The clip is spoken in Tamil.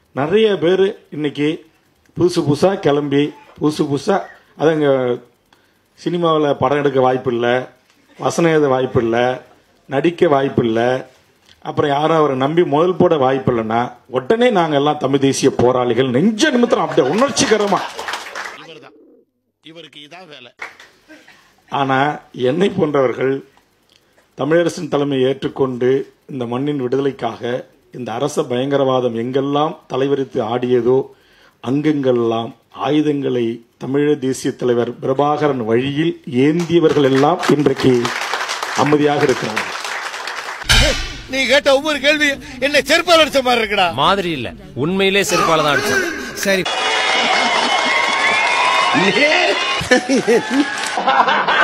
நிறைய பேர் இன்னைக்கு புதுசு புதுசாக கிளம்பி புதுசு புதுசாக அதுங்க சினிமாவில் படம் எடுக்க வாய்ப்பு இல்லை வசனம் எழுத வாய்ப்பு இல்லை நடிக்க வாய்ப்பு இல்லை அப்புறம் யாரும் அவரை நம்பி முதல் போட வாய்ப்பு இல்லைன்னா உடனே நாங்கள் எல்லாம் தமிழ் தேசிய போராளிகள் நெஞ்ச நிமித்தம் அப்படியே உணர்ச்சிகரமா இவர்தான் இவருக்கு இதான் வேலை ஆனா என்னை போன்றவர்கள் தமிழரசின் தலைமையை ஏற்றுக்கொண்டு இந்த மண்ணின் விடுதலைக்காக இந்த அரச பயங்கரவாதம் எங்கெல்லாம் தலைவரித்து ஆடியதோ அங்கெங்கெல்லாம் ஆயுதங்களை தமிழர் தேசிய தலைவர் பிரபாகரன் வழியில் ஏந்தியவர்கள் எல்லாம் இன்றைக்கு அமைதியாக இருக்கிறார்கள் நீ கேட்ட ஒவ்வொரு கேள்வி என்ன செருப்பால் அடிச்ச மாதிரி இருக்குடா மாதிரி இல்ல உண்மையிலே செருப்பால தான் அடிச்சோம் சரி